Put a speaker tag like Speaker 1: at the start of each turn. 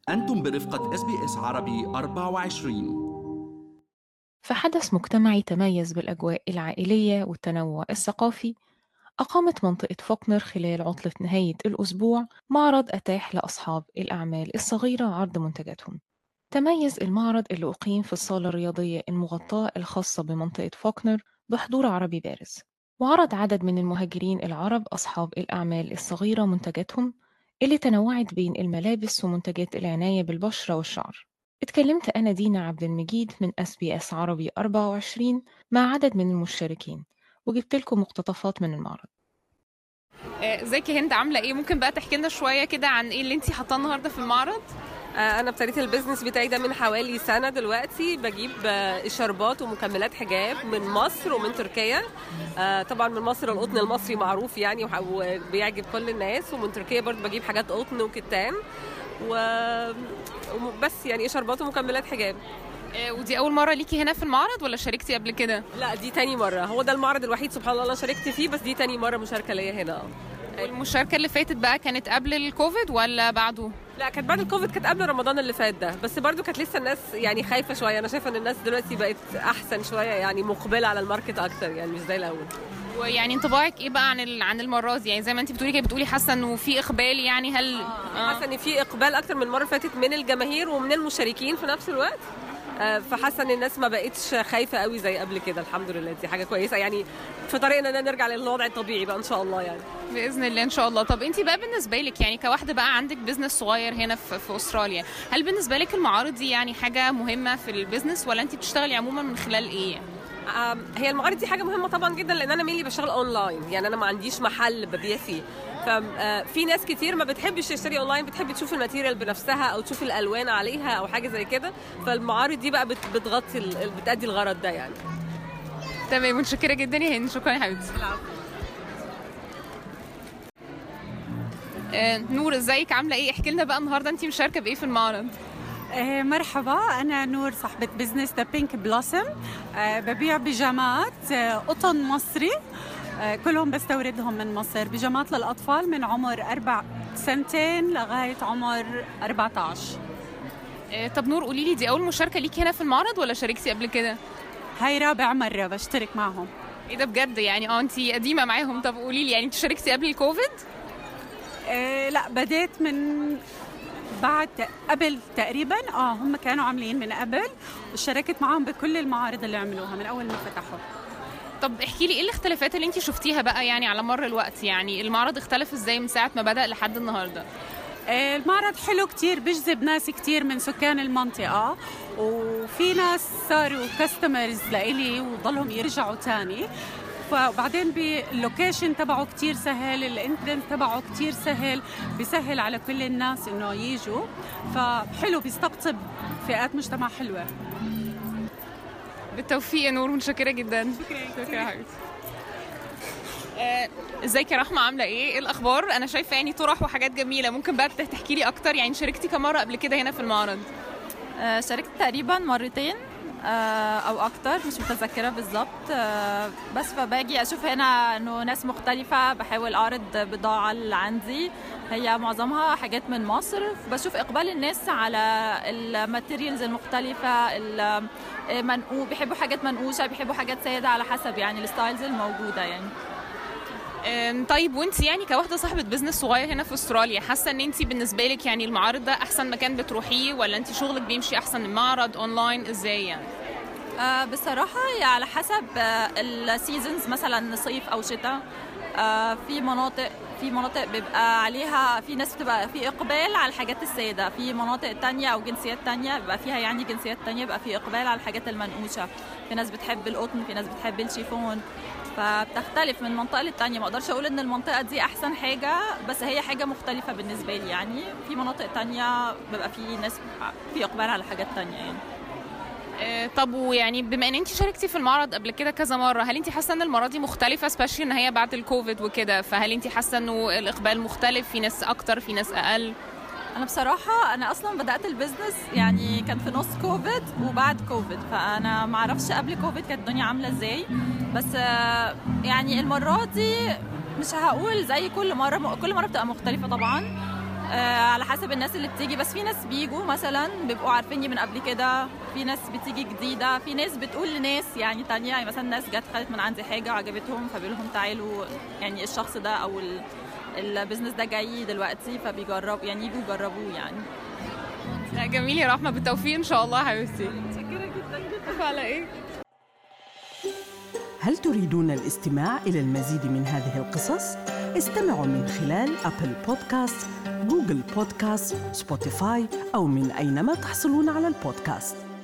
Speaker 1: أنتم برفقة اس بي اس عربي 24
Speaker 2: فحدث مجتمعي تميز بالأجواء العائلية والتنوع الثقافي أقامت منطقة فوكنر خلال عطلة نهاية الأسبوع معرض أتاح لأصحاب الأعمال الصغيرة عرض منتجاتهم تميز المعرض اللي أقيم في الصالة الرياضية المغطاة الخاصة بمنطقة فوكنر بحضور عربي بارز وعرض عدد من المهاجرين العرب أصحاب الأعمال الصغيرة منتجاتهم اللي تنوعت بين الملابس ومنتجات العناية بالبشرة والشعر اتكلمت أنا دينا عبد المجيد من اس بي اس عربي 24 مع عدد من المشتركين وجبت لكم مقتطفات من المعرض
Speaker 3: آه، ازيك يا هند عامله ايه ممكن بقى تحكي لنا شويه كده عن ايه اللي انت حاطاه النهارده في المعرض
Speaker 4: آه، انا ابتديت البيزنس بتاعي ده من حوالي سنه دلوقتي بجيب آه، اشاربات ومكملات حجاب من مصر ومن تركيا آه، طبعا من مصر القطن المصري معروف يعني وح- وبيعجب كل الناس ومن تركيا برضه بجيب حاجات قطن وكتان و- وبس يعني اشاربات ومكملات حجاب
Speaker 3: آه، ودي اول مره ليكي هنا في المعرض ولا شاركتي قبل كده
Speaker 4: لا دي تاني مره هو ده المعرض الوحيد سبحان الله انا شاركت فيه بس دي تاني مره مشاركه ليا هنا
Speaker 3: والمشاركه اللي فاتت بقى كانت قبل الكوفيد ولا بعده
Speaker 4: لا كانت بعد الكوفيد كانت قبل رمضان اللي فات ده بس برضو كانت لسه الناس يعني خايفه شويه انا شايفه ان الناس دلوقتي بقت احسن شويه يعني مقبله على الماركت اكتر يعني مش زي الاول
Speaker 3: ويعني انطباعك ايه بقى عن ال- عن المره دي يعني زي ما انت بتقولي كده بتقولي حاسه انه في اقبال يعني هل آه.
Speaker 4: حاسه ان في اقبال اكتر من المره اللي فاتت من الجماهير ومن المشاركين في نفس الوقت آه، فحاسه ان الناس ما بقتش خايفه قوي زي قبل كده الحمد لله دي حاجه كويسه يعني في طريقنا ان نرجع للوضع الطبيعي بقى ان شاء الله يعني
Speaker 3: باذن الله ان شاء الله طب انت بقى بالنسبه لك يعني كواحده بقى عندك بزنس صغير هنا في, في استراليا هل بالنسبه لك المعارض دي يعني حاجه مهمه في البيزنس ولا انت بتشتغلي عموما من خلال ايه
Speaker 4: آم، هي المعارض دي حاجه مهمه طبعا جدا لان انا مينلي بشتغل اونلاين يعني انا ما عنديش محل ببيع فيه ففي ناس كتير ما بتحبش تشتري اونلاين بتحب تشوف الماتيريال بنفسها او تشوف الالوان عليها او حاجه زي كده فالمعارض دي بقى بت- بتغطي ال- بتأدي الغرض ده يعني
Speaker 3: تمام متشكره جدا يا هند شكرا يا حبيبتي آه، نور ازيك عامله ايه احكي لنا بقى النهارده انت مشاركه بايه في المعرض
Speaker 5: آه، مرحبا أنا نور صاحبة بزنس ذا بينك بلوسم ببيع بيجامات آه، قطن مصري آه، كلهم بستوردهم من مصر بيجامات للأطفال من عمر أربع سنتين لغاية عمر 14
Speaker 3: آه، طب نور قولي لي دي اول مشاركه ليكي هنا في المعرض ولا شاركتي قبل كده
Speaker 5: هاي رابع مرة بشترك معهم
Speaker 3: ايه ده بجد يعني اه انت قديمه معاهم طب قولي لي يعني انت شاركتي قبل الكوفيد
Speaker 5: آه، لا بديت من بعد قبل تقريبا اه هم كانوا عاملين من قبل وشاركت معهم بكل المعارض اللي عملوها من اول ما فتحوا
Speaker 3: طب احكي لي ايه الاختلافات اللي انت شفتيها بقى يعني على مر الوقت يعني المعرض اختلف ازاي من ساعه ما بدا لحد النهارده
Speaker 5: آه، المعرض حلو كتير بيجذب ناس كتير من سكان المنطقة وفي ناس صاروا كاستمرز لإلي وضلهم يرجعوا تاني فبعدين باللوكيشن تبعه كتير سهل الانترنت تبعه كتير سهل بيسهل على كل الناس انه يجوا فحلو بيستقطب فئات مجتمع حلوه
Speaker 3: بالتوفيق يا نور متشكره جدا شكرا يا حبيبتي آه، ازيك يا رحمه عامله ايه ايه الاخبار انا شايفه يعني طرح وحاجات جميله ممكن بقى تحكي لي اكتر يعني شاركتي كم مره قبل كده هنا في المعرض
Speaker 6: آه، شاركت تقريبا مرتين آه، او اكتر مش متذكره بالظبط آه، بس فباجي اشوف هنا انه ناس مختلفه بحاول اعرض بضاعه اللي عندي هي معظمها حاجات من مصر بشوف اقبال الناس على الماتيريالز المختلفه ال- آه، منقو بيحبوا حاجات منقوشه بيحبوا حاجات ساده على حسب يعني الستايلز الموجوده يعني
Speaker 3: آم، طيب وانت يعني كواحده صاحبه بزنس صغير هنا في استراليا حاسه ان انت بالنسبه لك يعني المعارض ده احسن مكان بتروحيه ولا انت شغلك بيمشي احسن من معرض اونلاين ازاي يعني
Speaker 6: آه، بصراحة هي على حسب السيزونز مثلا صيف أو شتاء آه، في مناطق في مناطق بيبقى عليها في ناس بتبقى في إقبال على الحاجات السادة في مناطق تانية أو جنسيات تانية بيبقى فيها يعني جنسيات تانية بيبقى في إقبال على الحاجات المنقوشة في ناس بتحب القطن في ناس بتحب الشيفون فبتختلف من منطقة للتانية ما اقدرش اقول ان المنطقة دي احسن حاجة بس هي حاجة مختلفة بالنسبة لي يعني في مناطق تانية بيبقى في ناس في اقبال على حاجات تانية يعني
Speaker 3: آه، طب ويعني بما ان انت شاركتي في المعرض قبل كده كذا مره هل انت حاسه ان المره دي مختلفه سبيشلي ان هي بعد الكوفيد وكده فهل انت حاسه انه الاقبال مختلف في ناس اكتر في ناس اقل
Speaker 6: انا بصراحه انا اصلا بدات البيزنس يعني كان في نص كوفيد وبعد كوفيد فانا ما اعرفش قبل كوفيد كانت الدنيا عامله ازاي بس آه، يعني المره دي مش هقول زي كل مره كل مره بتبقى مختلفه طبعا آه، على حسب الناس اللي بتيجي بس في ناس بيجوا مثلا بيبقوا عارفيني من قبل كده في ناس بتيجي جديدة في ناس بتقول لناس يعني تانية يعني مثلا ناس جت خدت من عندي حاجة وعجبتهم فبيقول لهم تعالوا يعني الشخص ده أو ال- البيزنس ده جاي دلوقتي فبيجرب يعني يجوا يجربوه يعني
Speaker 3: لا جميل يا رحمه بالتوفيق ان شاء الله يا حبيبتي متشكره جدا جدا على ايه
Speaker 7: هل تريدون الاستماع إلى المزيد من هذه القصص؟ استمعوا من خلال أبل بودكاست، جوجل بودكاست، سبوتيفاي أو من أينما تحصلون على البودكاست